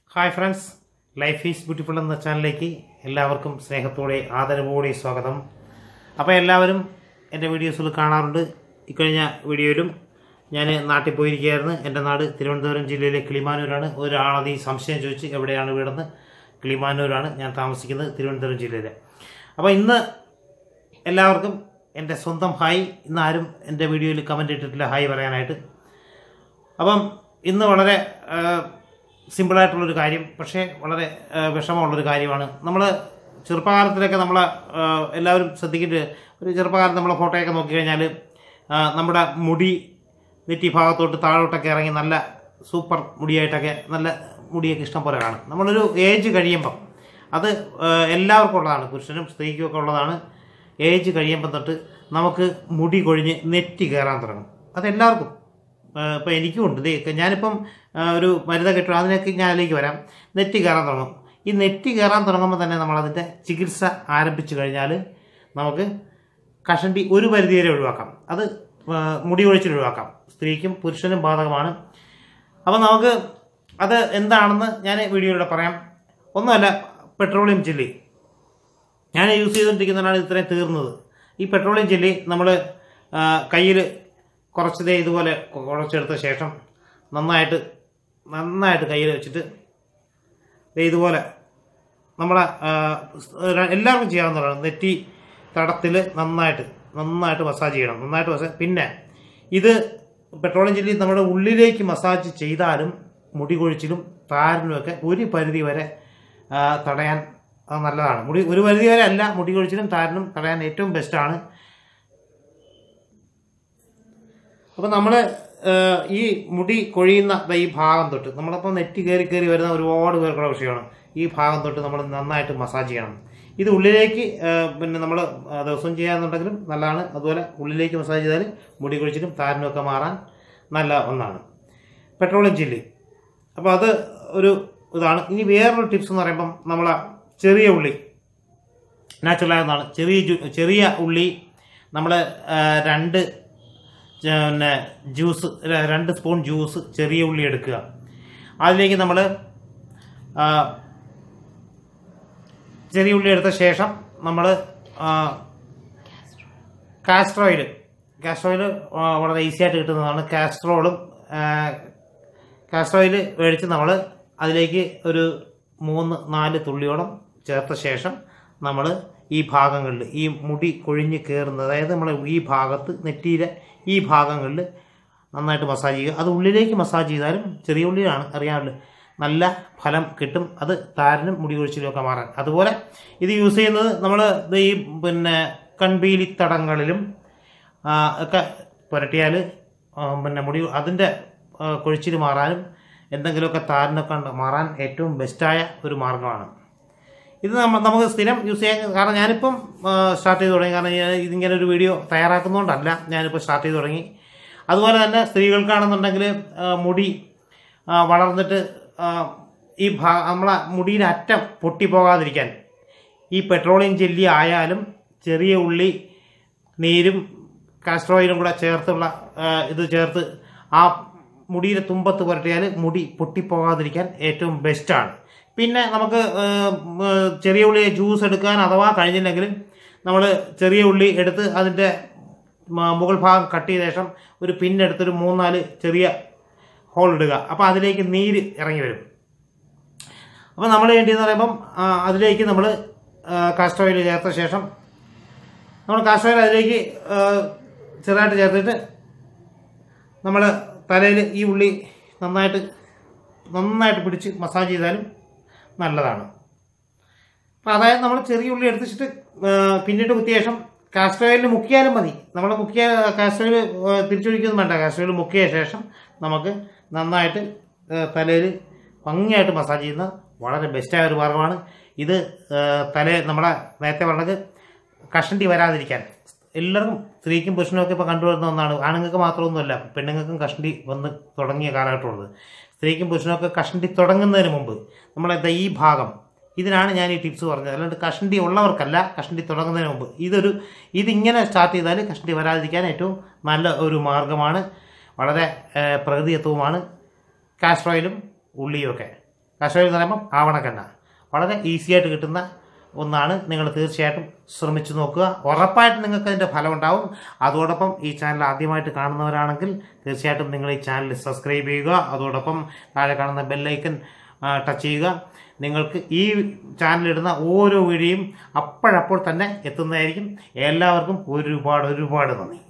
hi friends life is beautiful എന്ന ചാനലിലേക്ക് എല്ലാവർക്കും സ്നേഹത്തോടെ ആദരവോടെ സ്വാഗതം അപ്പോൾ എല്ലാവരും എൻ്റെ വീഡിയോസിൽ കാണാറുണ്ട് ഇക്കഴിഞ്ഞ വീഡിയോയിലും ഞാൻ നാട്ടിൽ പോയിരിക്കുകയായിരുന്നു എൻ്റെ നാട് തിരുവനന്തപുരം ജില്ലയിലെ കിളിമാനൂരാണ് ഒരാളത് ഈ സംശയം ചോദിച്ച് എവിടെയാണ് വീടെന്ന് കിളിമാനൂരാണ് ഞാൻ താമസിക്കുന്നത് തിരുവനന്തപുരം ജില്ലയിൽ അപ്പോൾ ഇന്ന് എല്ലാവർക്കും എൻ്റെ സ്വന്തം ഹായ് ഇന്ന് ആരും എൻ്റെ വീഡിയോയിൽ കമൻ്റ് ഇട്ടിട്ടില്ല ഹായ് പറയാനായിട്ട് അപ്പം ഇന്ന് വളരെ ആ, സിമ്പിളായിട്ടുള്ളൊരു കാര്യം പക്ഷേ വളരെ ആ, വിഷമമുള്ളൊരു കാര്യമാണ് നമ്മൾ ചെറുപ്പകാലത്തിലൊക്കെ നമ്മൾ എല്ലാവരും ശ്രദ്ധിക്കേണ്ട ഒരു ചെറുപ്പകാലത്ത് നമ്മളെ ഫോട്ടോയൊക്കെ നോക്കിക്കഴിഞ്ഞാൽ ആ, നമ്മുടെ മുടി നെറ്റി ഭാഗത്തോട്ട് താഴോട്ടൊക്കെ ഇറങ്ങി നല്ല സൂപ്പർ മുടിയായിട്ടൊക്കെ നല്ല മുടിയൊക്കെ ഇഷ്ടം പോലെ കാണും നമ്മളൊരു ഏജ് കഴിയുമ്പം അത് ആ, എല്ലാവർക്കും ഉള്ളതാണ് പുരുഷനും സ്ത്രീക്കും ഒക്കെ ഉള്ളതാണ് ഏജ് കഴിയുമ്പം തൊട്ട് നമുക്ക് മുടി കൊഴിഞ്ഞ് നെറ്റി കയറാൻ തുടങ്ങും അതെല്ലാവർക്കും ഇപ്പം എനിക്കും ഉണ്ട് ദേ ഇപ്പം ഞാനിപ്പം ആ, ഒരു മരുന്ന് കെട്ടു അതിനൊക്കെ ഞാൻ അതിലേക്ക് വരാം നെറ്റി കയറാൻ തുടങ്ങും ഈ നെറ്റി കയറാൻ തുടങ്ങുമ്പോൾ തന്നെ നമ്മളതിൻ്റെ ചികിത്സ ആരംഭിച്ചു കഴിഞ്ഞാൽ നമുക്ക് കഷണ്ടി ഒരു പരിധി വരെ ഒഴിവാക്കാം അത് ആ, മുടി ഒഴിച്ചിൽ ഒഴിവാക്കാം സ്ത്രീക്കും പുരുഷനും ബാധകമാണ് അപ്പോൾ നമുക്ക് അത് എന്താണെന്ന് ഞാൻ വീഡിയോയിലൂടെ പറയാം ഒന്നുമല്ല പെട്രോളിയം ചില്ലി ഞാൻ യൂസ് ചെയ്തുകൊണ്ടിരിക്കുന്നതാണ് ഇത്രയും തീർന്നത് ഈ പെട്രോളിയം ജെല്ലി നമ്മൾ കയ്യിൽ കുറച്ച് ദേ ഇതുപോലെ കുറച്ചെടുത്ത ശേഷം നന്നായിട്ട് നന്നായിട്ട് കയ്യിൽ വെച്ചിട്ട് ദേ ഇതുപോലെ നമ്മളെ ആ, സ്- എല്ലാവർക്കും ചെയ്യാവുന്നതാണ് നെറ്റി തടത്തിൽ നന്നായിട്ട് നന്നായിട്ട് മസാജ് ചെയ്യണം നന്നായിട്ട് മസാജ് പിന്നെ ഇത് പെട്രോളിയം ജെല്ലി നമ്മുടെ ഉള്ളിലേക്ക് മസാജ് ചെയ്താലും മുടി കൊഴിച്ചിലും താരനുമൊക്കെ ഒരു പരിധി വരെ ആ, തടയാൻ അത് നല്ലതാണ് മുടി ഒരു പരിധി വരെ അല്ല മുടി കൊഴിച്ചിലും താരനും തടയാൻ ഏറ്റവും ബെസ്റ്റാണ് അപ്പം നമ്മൾ ഈ മുടി കൊഴിയുന്ന ദാ ഈ ഭാഗം തൊട്ട് നമ്മളിപ്പോൾ നെറ്റി കയറി കയറി വരുന്ന ഒരുപാട് പേർക്കുള്ള വിഷയമാണ് ഈ ഭാഗം തൊട്ട് നമ്മൾ നന്നായിട്ട് മസാജ് ചെയ്യണം ഇത് ഉള്ളിലേക്ക് ആ, പിന്നെ നമ്മൾ ദിവസം ചെയ്യാന്നുണ്ടെങ്കിലും നല്ലതാണ് അതുപോലെ ഉള്ളിലേക്ക് മസാജ് ചെയ്താൽ മുടി കൊഴിച്ചിലും താരനും ഒക്കെ മാറാൻ നല്ല ഒന്നാണ് പെട്രോളിയം ചില്ലി അപ്പോൾ അത് ഒരു ഇതാണ് ഇനി വേറൊരു ടിപ്സ് എന്ന് പറയുമ്പം നമ്മൾ ചെറിയ ഉള്ളി നാച്ചുറലായതാണ് ചെറിയ ജു- ചെറിയ ഉള്ളി നമ്മൾ രണ്ട് ച- പിന്നെ ജ്യൂസ് ര- രണ്ട് സ്പൂൺ ജ്യൂസ് ചെറിയ ഉള്ളി എടുക്കുക അതിലേക്ക് നമ്മൾ ചെറിയ ഉള്ളി എടുത്ത ശേഷം നമ്മൾ കാസ്റ്റർ ഓയിൽ കാസ്റ്റർ ഓയിൽ വളരെ ഈസി ആയിട്ട് കിട്ടുന്നതാണ് കാസ്ട്രോളും കാസ്റ്റർ ഓയിൽ മേടിച്ച് നമ്മൾ അതിലേക്ക് ഒരു മൂന്ന് നാല് തുള്ളിയോളം ചേർത്ത ശേഷം നമ്മൾ ഈ ഭാഗങ്ങളിൽ ഈ മുടി കൊഴിഞ്ഞ് കയറുന്നത് അതായത് നമ്മൾ ഈ ഭാഗത്ത് നെറ്റിയിലെ ഈ ഭാഗങ്ങളിൽ നന്നായിട്ട് മസാജ് ചെയ്യുക അത് ഉള്ളിലേക്ക് മസാജ് ചെയ്താലും ചെറിയ ഉള്ളിലാണ് അറിയാമല്ലോ നല്ല ഫലം കിട്ടും അത് താരനും മുടി കൊഴിച്ചിലും ഒക്കെ മാറാൻ അതുപോലെ ഇത് യൂസ് ചെയ്യുന്നത് നമ്മൾ ഈ പിന്നെ കൺപീലിത്തടങ്ങളിലും ആ, ഒക്കെ പുരട്ടിയാൽ പിന്നെ മുടി അതിൻ്റെ കൊഴിച്ചിൽ മാറാനും എന്തെങ്കിലുമൊക്കെ താരനൊക്കെ ഉണ്ട് മാറാൻ ഏറ്റവും ബെസ്റ്റായ ഒരു മാർഗ്ഗമാണ് ഇത് നമ്മ നമുക്ക് സ്ഥിരം യൂസ് ചെയ്യാൻ കാരണം ഞാനിപ്പം സ്റ്റാർട്ട് ചെയ്ത് തുടങ്ങി കാരണം ഞാൻ ഇതിങ്ങനെ ഒരു വീഡിയോ തയ്യാറാക്കുന്നതുകൊണ്ടല്ല ഞാനിപ്പോൾ സ്റ്റാർട്ട് ചെയ്ത് തുടങ്ങി അതുപോലെ തന്നെ സ്ത്രീകൾക്കാണെന്നുണ്ടെങ്കിൽ ആ, മുടി ആ, വളർന്നിട്ട് ആ, ഈ ഭാ നമ്മളെ മുടിയുടെ അറ്റം പൊട്ടിപ്പോകാതിരിക്കാൻ ഈ പെട്രോളിയം ജെല്ലി ആയാലും ചെറിയ ഉള്ളി നീരും കാസ്റ്റർ ഓയിലും കൂടെ ചേർത്തുള്ള ആ, ഇത് ചേർത്ത് ആ മുടിയുടെ തുമ്പത്ത് പുരട്ടിയാൽ മുടി പൊട്ടിപ്പോകാതിരിക്കാൻ ഏറ്റവും ബെസ്റ്റാണ് പിന്നെ നമുക്ക് ആ, ഉം, ആ, ചെറിയ ഉള്ളി ജ്യൂസ് എടുക്കാൻ അഥവാ കഴിഞ്ഞില്ലെങ്കിൽ നമ്മൾ ചെറിയ ഉള്ളി എടുത്ത് അതിൻ്റെ മ- മുകൾ ഭാഗം കട്ട് ചെയ്ത ശേഷം ഒരു പിന്നെടുത്തൊരു മൂന്നാല് ചെറിയ ഹോൾ ഇടുക അപ്പോൾ അതിലേക്ക് നീര് ഇറങ്ങി വരും അപ്പോൾ നമ്മൾ വേണ്ടിയെന്ന് പറയുമ്പം ആ, അതിലേക്ക് നമ്മൾ കാസ്റ്റർ ഓയിൽ ചേർത്ത ശേഷം നമ്മൾ കാസ്റ്റർ ഓയിൽ അതിലേക്ക് ആ, ചെറുതായിട്ട് ചേർത്തിട്ട് നമ്മൾ തലയിൽ ഈ ഉള്ളി നന്നായിട്ട് നന്നായിട്ട് പിടിച്ച് മസാജ് ചെയ്താലും നല്ലതാണ് അപ്പോൾ അതായത് നമ്മൾ ചെറിയ ഉള്ളി എടുത്തിട്ട് പിന്നീട് കുത്തിയ ശേഷം കാസ്റ്റർ ഓയിലിൽ മുക്കിയാലും മതി നമ്മൾ മുക്കിയ കാസ്റ്റർ ഓയിൽ തിരിച്ചൊഴിക്കൊന്നും വേണ്ട കാസ്റ്റർ ഓയിൽ മുക്കിയ ശേഷം നമുക്ക് നന്നായിട്ട് തലയിൽ ഭംഗിയായിട്ട് മസാജ് ചെയ്യുന്ന വളരെ ബെസ്റ്റായ ഒരു മാർഗ്ഗമാണ് ഇത് തല നമ്മളെ നേരത്തെ പറഞ്ഞത് കഷണ്ടി വരാതിരിക്കാൻ എല്ലാവർക്കും സ്ത്രീക്കും പുരുഷനും ഒക്കെ ഇപ്പോൾ കണ്ടുവരുന്ന ഒന്നാണ് ആണുങ്ങൾക്ക് മാത്രമൊന്നുമല്ല പെണ്ണുങ്ങൾക്കും കഷണ്ടി വന്ന് തുടങ്ങിയ കാലഘട്ടമുള്ളത് സ്ത്രീക്കും പുരുഷനൊക്കെ കഷണ്ടി തുടങ്ങുന്നതിന് മുമ്പ് നമ്മളെ ദാ ഈ ഭാഗം ഇതിനാണ് ഞാൻ ഈ ടിപ്സ് പറഞ്ഞത് അല്ലാണ്ട് കഷണ്ടി ഉള്ളവർക്കല്ല കഷണ്ടി തുടങ്ങുന്നതിന് മുമ്പ് ഇതൊരു ഇതിങ്ങനെ സ്റ്റാർട്ട് ചെയ്താൽ കഷണ്ടി വരാതിരിക്കാൻ ഏറ്റവും നല്ല ഒരു മാർഗ്ഗമാണ് വളരെ ഏഹ്, പ്രകൃതിദത്തവുമാണ് കാസ്റ്റർ ഓയിലും ഉള്ളിയും ഒക്കെ കർഷകർ എന്ന് പറയുമ്പം ആവണക്കെണ്ണ വളരെ ഈസി ആയിട്ട് കിട്ടുന്ന ഒന്നാണ് നിങ്ങൾ തീർച്ചയായിട്ടും ശ്രമിച്ചു നോക്കുക ഉറപ്പായിട്ടും നിങ്ങൾക്ക് അതിൻ്റെ ഫലം ഉണ്ടാവും അതോടൊപ്പം ഈ ചാനൽ ആദ്യമായിട്ട് കാണുന്നവരാണെങ്കിൽ തീർച്ചയായിട്ടും നിങ്ങൾ ഈ ചാനൽ സബ്സ്ക്രൈബ് ചെയ്യുക അതോടൊപ്പം താഴെ കാണുന്ന ബെല്ലൈക്കൻ ടച്ച് ചെയ്യുക നിങ്ങൾക്ക് ഈ ചാനലിടുന്ന ഓരോ വീഡിയോയും അപ്പോഴപ്പോൾ തന്നെ എത്തുന്നതായിരിക്കും എല്ലാവർക്കും ഒരുപാട് ഒരുപാട് നന്ദി